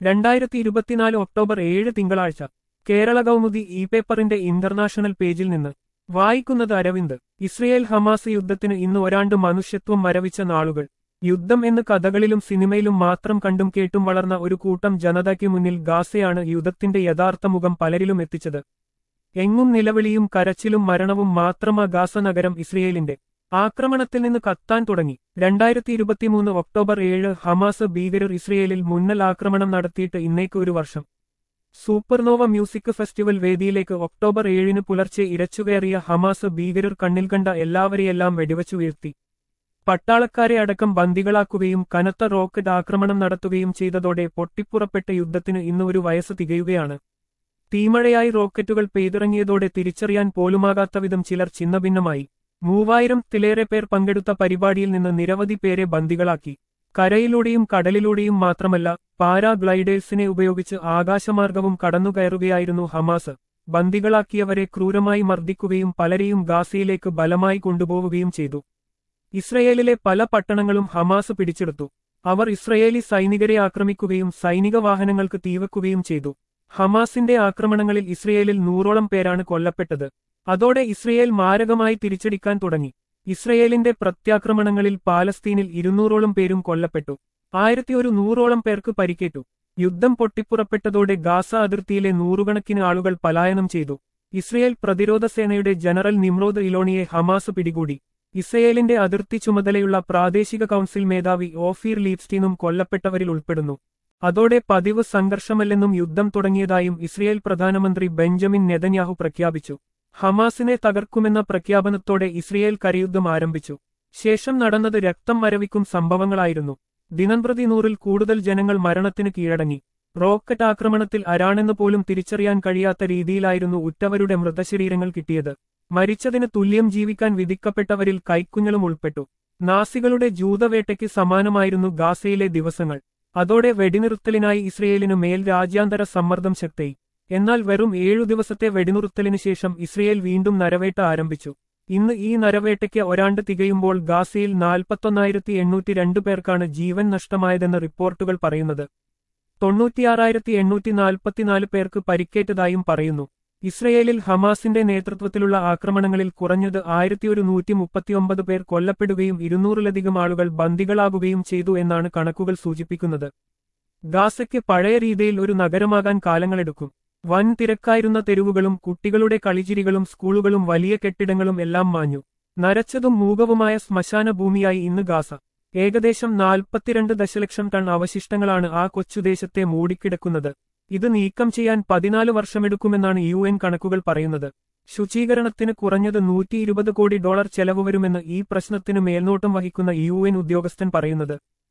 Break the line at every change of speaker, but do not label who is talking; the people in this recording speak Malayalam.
രണ്ടായിരത്തി ഇരുപത്തിനാല് ഒക്ടോബർ ഏഴ് തിങ്കളാഴ്ച കേരള കൗമുദി ഇ പേപ്പറിന്റെ ഇന്റർനാഷണൽ പേജിൽ നിന്ന് വായിക്കുന്നത് അരവിന്ദ് ഇസ്രയേൽ ഹമാസ് യുദ്ധത്തിന് ഇന്ന് ഒരാണ്ട് മനുഷ്യത്വം മരവിച്ച നാളുകൾ യുദ്ധം എന്ന് കഥകളിലും സിനിമയിലും മാത്രം കണ്ടും കേട്ടും വളർന്ന ഒരു കൂട്ടം ജനതയ്ക്ക് മുന്നിൽ ഗാസയാണ് യുദ്ധത്തിന്റെ യഥാർത്ഥ മുഖം പലരിലും എത്തിച്ചത് എങ്ങും നിലവിളിയും കരച്ചിലും മരണവും മാത്രമാ ഗാസ നഗരം ഇസ്രയേലിന്റെ ആക്രമണത്തിൽ നിന്ന് കത്താൻ തുടങ്ങി രണ്ടായിരത്തി ഇരുപത്തിമൂന്ന് ഒക്ടോബർ ഏഴ് ഹമാസ് ഭീകരർ ഇസ്രയേലിൽ മുന്നൽ ആക്രമണം നടത്തിയിട്ട് ഇന്നേക്ക് ഒരു വർഷം സൂപ്പർനോവ മ്യൂസിക് ഫെസ്റ്റിവൽ വേദിയിലേക്ക് ഒക്ടോബർ ഏഴിന് പുലർച്ചെ ഇരച്ചുകയറിയ ഹമാസ് ഭീകരർ കണ്ണിൽ കണ്ട എല്ലാവരെയെല്ലാം വെടിവച്ചു വീഴ്ത്തി പട്ടാളക്കാരെ അടക്കം ബന്ദികളാക്കുകയും കനത്ത റോക്കറ്റ് ആക്രമണം നടത്തുകയും ചെയ്തതോടെ പൊട്ടിപ്പുറപ്പെട്ട യുദ്ധത്തിന് ഇന്ന് ഒരു വയസ്സ് തികയുകയാണ് തീമഴയായി റോക്കറ്റുകൾ പെയ്തിറങ്ങിയതോടെ തിരിച്ചറിയാൻ പോലുമാകാത്ത വിധം ചിലർ ചിന്നഭിന്നമായി മൂവായിരം തിലേറെ പേർ പങ്കെടുത്ത പരിപാടിയിൽ നിന്ന് നിരവധി പേരെ ബന്ദികളാക്കി കരയിലൂടെയും കടലിലൂടെയും മാത്രമല്ല പാരാഗ്ലൈഡേഴ്സിനെ ഉപയോഗിച്ച് ആകാശമാർഗവും കടന്നുകയറുകയായിരുന്നു ഹമാസ് ബന്ദികളാക്കിയവരെ ക്രൂരമായി മർദ്ദിക്കുകയും പലരെയും ഗാസയിലേക്ക് ബലമായി കൊണ്ടുപോവുകയും ചെയ്തു ഇസ്രയേലിലെ പല പട്ടണങ്ങളും ഹമാസ് പിടിച്ചെടുത്തു അവർ ഇസ്രയേലി സൈനികരെ ആക്രമിക്കുകയും സൈനിക വാഹനങ്ങൾക്ക് തീവെക്കുകയും ചെയ്തു ഹമാസിന്റെ ആക്രമണങ്ങളിൽ ഇസ്രയേലിൽ നൂറോളം പേരാണ് കൊല്ലപ്പെട്ടത് അതോടെ ഇസ്രയേൽ മാരകമായി തിരിച്ചടിക്കാൻ തുടങ്ങി ഇസ്രയേലിന്റെ പ്രത്യാക്രമണങ്ങളിൽ പാലസ്തീനിൽ ഇരുന്നൂറോളം പേരും കൊല്ലപ്പെട്ടു ആയിരത്തി ഒരു നൂറോളം പേർക്ക് പരിക്കേറ്റു യുദ്ധം പൊട്ടിപ്പുറപ്പെട്ടതോടെ ഗാസ അതിർത്തിയിലെ നൂറുകണക്കിന് ആളുകൾ പലായനം ചെയ്തു ഇസ്രയേൽ പ്രതിരോധ സേനയുടെ ജനറൽ നിമ്രോദ് ഇലോണിയെ ഹമാസ് പിടികൂടി ഇസ്രയേലിന്റെ അതിർത്തി ചുമതലയുള്ള പ്രാദേശിക കൗൺസിൽ മേധാവി ഓഫീർ ലീപ്സ്റ്റീനും കൊല്ലപ്പെട്ടവരിൽ ഉൾപ്പെടുന്നു അതോടെ പതിവ് സംഘർഷമല്ലെന്നും യുദ്ധം തുടങ്ങിയതായും ഇസ്രയേൽ പ്രധാനമന്ത്രി ബെഞ്ചമിൻ നെതന്യാഹു പ്രഖ്യാപിച്ചു ഹമാസിനെ തകർക്കുമെന്ന പ്രഖ്യാപനത്തോടെ ഇസ്രയേൽ കരയുദ്ധം ആരംഭിച്ചു ശേഷം നടന്നത് രക്തം മരവിക്കും സംഭവങ്ങളായിരുന്നു ദിനംപ്രതി നൂറിൽ കൂടുതൽ ജനങ്ങൾ മരണത്തിന് കീഴടങ്ങി റോക്കറ്റ് ആക്രമണത്തിൽ ആരാണെന്ന് പോലും തിരിച്ചറിയാൻ കഴിയാത്ത രീതിയിലായിരുന്നു ഉറ്റവരുടെ മൃതശരീരങ്ങൾ കിട്ടിയത് മരിച്ചതിന് തുല്യം ജീവിക്കാൻ വിധിക്കപ്പെട്ടവരിൽ കൈക്കുഞ്ഞളും ഉൾപ്പെട്ടു നാസികളുടെ ജൂതവേട്ടയ്ക്ക് സമാനമായിരുന്നു ഗാസയിലെ ദിവസങ്ങൾ അതോടെ വെടിനിർത്തലിനായി ഇസ്രയേലിനു മേൽ രാജ്യാന്തര സമ്മർദ്ദം ശക്തി എന്നാൽ വെറും ഏഴു ദിവസത്തെ വെടിനിർത്തലിനു ശേഷം ഇസ്രയേൽ വീണ്ടും നരവേട്ട ആരംഭിച്ചു ഇന്ന് ഈ നരവേട്ടയ്ക്ക് ഒരാണ്ട് തികയുമ്പോൾ ഗാസയിൽ നാൽപ്പത്തൊന്നായിരത്തി എണ്ണൂറ്റി രണ്ടു പേർക്കാണ് ജീവൻ നഷ്ടമായതെന്ന് റിപ്പോർട്ടുകൾ പറയുന്നത് തൊണ്ണൂറ്റിയാറായിരത്തി എണ്ണൂറ്റി നാൽപ്പത്തിനാല് പേർക്ക് പരിക്കേറ്റതായും പറയുന്നു ഇസ്രയേലിൽ ഹമാസിന്റെ നേതൃത്വത്തിലുള്ള ആക്രമണങ്ങളിൽ കുറഞ്ഞത് ആയിരത്തി ഒരു നൂറ്റി മുപ്പത്തിയൊമ്പത് പേർ കൊല്ലപ്പെടുകയും ഇരുന്നൂറിലധികം ആളുകൾ ബന്ദികളാകുകയും ചെയ്തു എന്നാണ് കണക്കുകൾ സൂചിപ്പിക്കുന്നത് ഗാസയ്ക്ക് പഴയ രീതിയിൽ ഒരു നഗരമാകാൻ കാലങ്ങളെടുക്കും വൻ തിരക്കായിരുന്ന തെരുവുകളും കുട്ടികളുടെ കളിച്ചിരികളും സ്കൂളുകളും വലിയ കെട്ടിടങ്ങളും എല്ലാം മാഞ്ഞു നരച്ചതും മൂകവുമായ ശ്മശാന ഭൂമിയായി ഇന്ന് ഗാസ ഏകദേശം നാൽപ്പത്തിരണ്ട് ദശലക്ഷം ടൺ അവശിഷ്ടങ്ങളാണ് ആ കൊച്ചുദേശത്തെ മൂടിക്കിടക്കുന്നത് ഇത് നീക്കം ചെയ്യാൻ പതിനാല് വർഷമെടുക്കുമെന്നാണ് യു എൻ കണക്കുകൾ പറയുന്നത് ശുചീകരണത്തിന് കുറഞ്ഞത് നൂറ്റി ഇരുപത് കോടി ഡോളർ ചെലവ് വരുമെന്ന് ഈ പ്രശ്നത്തിന് മേൽനോട്ടം വഹിക്കുന്ന യു എൻ ഉദ്യോഗസ്ഥൻ പറയുന്നത്